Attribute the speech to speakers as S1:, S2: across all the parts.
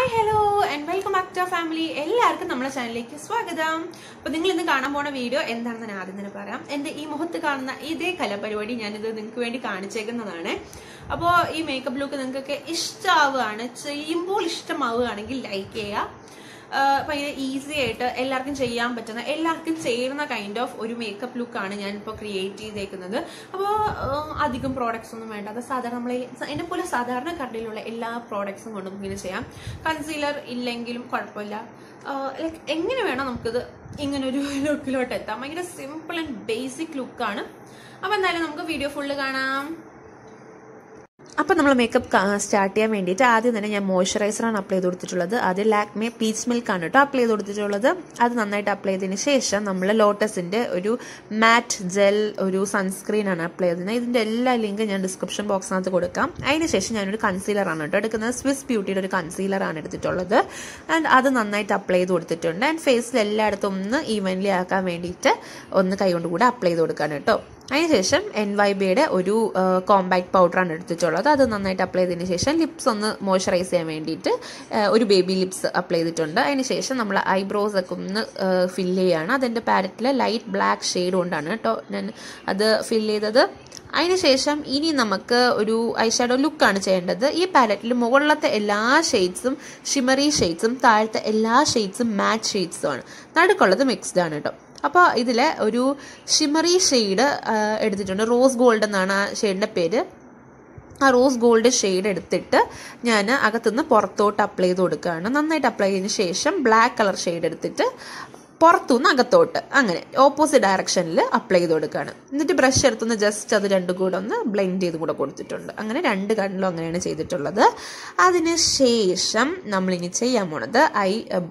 S1: hi hello and welcome back to family എല്ലാവർക്കും നമ്മുടെ ചാനലിലേക്ക് സ്വാഗതം അപ്പൊ നിങ്ങൾ ഇന്ന് കാണാൻ പോണ വീഡിയോ എന്താണെന്ന് ഞാൻ ആദ്യം തന്നെ പറയാം എന്റെ ഈ മുഖത്ത് കാണുന്ന ഇതേ കലപരിപാടി ഞാനിത് നിങ്ങൾക്ക് വേണ്ടി കാണിച്ചേക്കുന്നതാണ് അപ്പോൾ ഈ മേക്കപ്പ് ലുക്ക് നിങ്ങൾക്കൊക്കെ ഇഷ്ടമാവുകയാണ് ചെയ്യുമ്പോൾ ഇഷ്ടമാവുകയാണെങ്കിൽ ലൈക്ക് ചെയ്യുക ആഹ് ഭയങ്കര ഈസി ആയിട്ട് എല്ലാവർക്കും ചെയ്യാൻ പറ്റുന്ന എല്ലാവർക്കും ചേരുന്ന കൈൻഡ് ഓഫ് ഒരു മേക്കപ്പ് ലുക്കാണ് ഞാൻ ഇപ്പോൾ ക്രിയേറ്റ് ചെയ്തേക്കുന്നത് അപ്പോൾ അധികം പ്രോഡക്ട്സ് ഒന്നും വേണ്ട അത് സാധാരണ നമ്മളെ എന്നെ പോലെ സാധാരണ കടയിലുള്ള എല്ലാ പ്രോഡക്ട്സും കൊണ്ടും ഇങ്ങനെ ചെയ്യാം കൺസീലർ ഇല്ലെങ്കിലും കുഴപ്പമില്ല ലൈക്ക് എങ്ങനെ വേണം നമുക്കിത് ഇങ്ങനെ ഒരു ലുക്കിലോട്ട് എത്താം ഭയങ്കര സിമ്പിൾ ആൻഡ് ബേസിക് ലുക്കാണ് അപ്പോൾ എന്തായാലും നമുക്ക് വീഡിയോ ഫുള്ള് കാണാം
S2: അപ്പം നമ്മൾ മേക്കപ്പ് സ്റ്റാർട്ട് ചെയ്യാൻ വേണ്ടിയിട്ട് ആദ്യം തന്നെ ഞാൻ മോയ്സ്ചറൈസറാണ് അപ്ലൈ ചെയ്ത് കൊടുത്തിട്ടുള്ളത് ആദ്യം ലാക്മേ പീച്ച് മിൽക്ക് ആണ് കേട്ടോ അപ്ലൈ ചെയ്ത് കൊടുത്തിട്ടുള്ളത് അത് നന്നായിട്ട് അപ്ലൈ ചെയ്തതിന് ശേഷം നമ്മൾ ലോട്ടസിന്റെ ഒരു മാറ്റ് ജെൽ ഒരു സൺസ്ക്രീൻ ആണ് അപ്ലൈ ചെയ്തത് ഇതിന്റെ എല്ലാ ലിങ്കും ഞാൻ ഡിസ്ക്രിപ്ഷൻ ബോക്സിനകത്ത് കൊടുക്കാം അതിന് ശേഷം ഞാനൊരു കൺസീലർ ആണ് കേട്ടോ എടുക്കുന്നത് സ്വിസ് ബ്യൂട്ടിയുടെ ഒരു കൺസീലർ ആണ് എടുത്തിട്ടുള്ളത് ആൻഡ് അത് നന്നായിട്ട് അപ്ലൈ ചെയ്ത് കൊടുത്തിട്ടുണ്ട് ആൻഡ് ഫേസിൽ എല്ലായിടത്തും ഒന്ന് ഈവൻലി ആക്കാൻ വേണ്ടിയിട്ട് ഒന്ന് കൈകൊണ്ട് കൂടെ അപ്ലൈ ചെയ്ത് കൊടുക്കാണ് കേട്ടോ അതിനുശേഷം എൻ വൈ ബിയുടെ ഒരു കോമ്പാക്ട് പൗഡറാണ് എടുത്തിട്ടുള്ളത് അത് നന്നായിട്ട് അപ്ലൈ ചെയ്തതിന് ശേഷം ലിപ്സ് ഒന്ന് മോയ്സ്ചറൈസ് ചെയ്യാൻ വേണ്ടിയിട്ട് ഒരു ബേബി ലിപ്സ് അപ്ലൈ ചെയ്തിട്ടുണ്ട് അതിനുശേഷം നമ്മൾ ഐബ്രോസ് ഒക്കെ ഒന്ന് ഫില്ല് ചെയ്യുകയാണ് അതെൻ്റെ പാരറ്റിലെ ലൈറ്റ് ബ്ലാക്ക് ഷെയ്ഡ് കൊണ്ടാണ് കേട്ടോ ഞാൻ അത് ഫില്ല് ചെയ്തത് അതിനുശേഷം ഇനി നമുക്ക് ഒരു ഐഷാഡോ ലുക്കാണ് ചെയ്യേണ്ടത് ഈ പാലറ്റിൽ മുകളിലത്തെ എല്ലാ ഷെയ്ഡ്സും ഷിമറി ഷെയ്ഡ്സും താഴത്തെ എല്ലാ ഷെയ്ഡ്സും മാറ്റ് ഷെയ്ഡ്സും ആണ് നടുക്കുള്ളത് മിക്സ്ഡ് ആണ് കേട്ടോ അപ്പോൾ ഇതിൽ ഒരു ഷിമറി ഷെയ്ഡ് എടുത്തിട്ടുണ്ട് റോസ് ഗോൾഡ് എന്നാണ് ആ ഷെയ്ഡിൻ്റെ പേര് ആ റോസ് ഗോൾഡ് ഷെയ്ഡ് എടുത്തിട്ട് ഞാൻ അകത്തുനിന്ന് പുറത്തോട്ട് അപ്ലൈ ചെയ്ത് കൊടുക്കുകയാണ് നന്നായിട്ട് അപ്ലൈ ചെയ്തതിന് ശേഷം ബ്ലാക്ക് കളർ ഷെയ്ഡ് എടുത്തിട്ട് പുറത്തുനിന്ന് അകത്തോട്ട് അങ്ങനെ ഓപ്പോസിറ്റ് ഡയറക്ഷനിൽ അപ്ലൈ ചെയ്ത് കൊടുക്കുകയാണ് എന്നിട്ട് ബ്രഷ് എടുത്തുനിന്ന് ജസ്റ്റ് അത് രണ്ടും കൂടെ ഒന്ന് ബ്ലെൻഡ് ചെയ്ത് കൂടെ കൊടുത്തിട്ടുണ്ട് അങ്ങനെ രണ്ട് കണ്ണിലും അങ്ങനെയാണ് ചെയ്തിട്ടുള്ളത് അതിന് ശേഷം നമ്മളിനി ചെയ്യാൻ പോണത് ഐ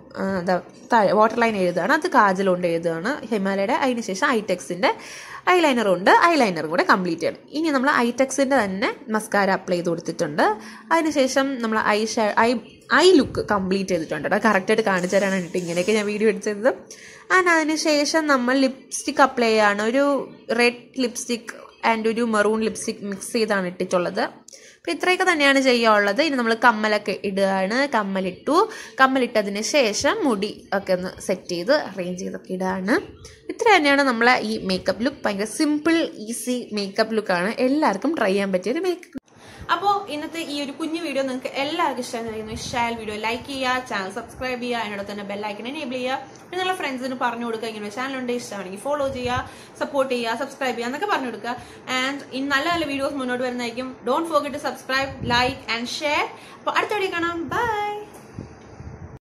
S2: താഴെ വാട്ടർ ലൈൻ എഴുതുകയാണ് അത് കാജൽ കൊണ്ട് എഴുതുകയാണ് ഹിമാലയയുടെ അതിന് ശേഷം ഐടെക്സിൻ്റെ ഐലൈനർ ഉണ്ട് ഐലൈനർ കൂടെ കംപ്ലീറ്റ് ചെയ്യണം ഇനി നമ്മൾ ഐടെക്സിൻ്റെ തന്നെ മസ്കാര അപ്ലൈ ചെയ്ത് കൊടുത്തിട്ടുണ്ട് അതിനുശേഷം നമ്മൾ ഐ ഷാ ഐ ഐ ലുക്ക് കംപ്ലീറ്റ് ചെയ്തിട്ടുണ്ട് കേട്ടോ കറക്റ്റായിട്ട് കാണിച്ചു തരാനാണ് കേട്ടോ ഇങ്ങനെയൊക്കെ ഞാൻ വീഡിയോ എടുത്തത് ആൻഡ് അതിനുശേഷം നമ്മൾ ലിപ്സ്റ്റിക് അപ്ലൈ ചെയ്യാണ് ഒരു റെഡ് ലിപ്സ്റ്റിക് ആൻഡ് ഒരു മെറൂൺ ലിപ്സ്റ്റിക് മിക്സ് ചെയ്താണ് ഇട്ടിട്ടുള്ളത് അപ്പം ഇത്രയൊക്കെ തന്നെയാണ് ചെയ്യാനുള്ളത് ഇനി നമ്മൾ കമ്മലൊക്കെ ഇടുകയാണ് കമ്മലിട്ടു കമ്മലിട്ടതിന് ശേഷം മുടി ഒക്കെ ഒന്ന് സെറ്റ് ചെയ്ത് അറേഞ്ച് ചെയ്തൊക്കെ ഇടുകയാണ് ഇത്ര തന്നെയാണ് നമ്മളെ ഈ മേക്കപ്പ് ലുക്ക് ഭയങ്കര സിമ്പിൾ ഈസി മേക്കപ്പ് ലുക്കാണ് എല്ലാവർക്കും ട്രൈ ചെയ്യാൻ പറ്റിയ ഒരു മേക്കപ്പ്
S1: അപ്പോൾ ഇന്നത്തെ ഈ ഒരു കുഞ്ഞു വീഡിയോ നിങ്ങൾക്ക് എല്ലാവർക്കും ഇഷ്ടമായിരുന്നു ഇഷ്ടമായാൽ വീഡിയോ ലൈക്ക് ചെയ്യുക ചാനൽ സബ്സ്ക്രൈബ് ചെയ്യുക അതിനോട് തന്നെ ബെല്ലൈക്കൻ എനേബിൾ ചെയ്യുക പിന്നെ നിങ്ങളുടെ ഫ്രണ്ട്സിന് പറഞ്ഞു കൊടുക്കുക ഇങ്ങനെ ചാനലുണ്ട് ഇഷ്ടമാണെങ്കിൽ ഫോളോ ചെയ്യുക സപ്പോർട്ട് ചെയ്യുക സബ്സ്ക്രൈബ് ചെയ്യുക എന്നൊക്കെ പറഞ്ഞു കൊടുക്കുക ആൻഡ് ഇൻ നല്ല നല്ല വീഡിയോസ് മുന്നോട്ട് വരുന്നതായിരിക്കും don't forget to subscribe like and share അപ്പോൾ അടുത്ത വീഡിയോ കാണാം ബൈ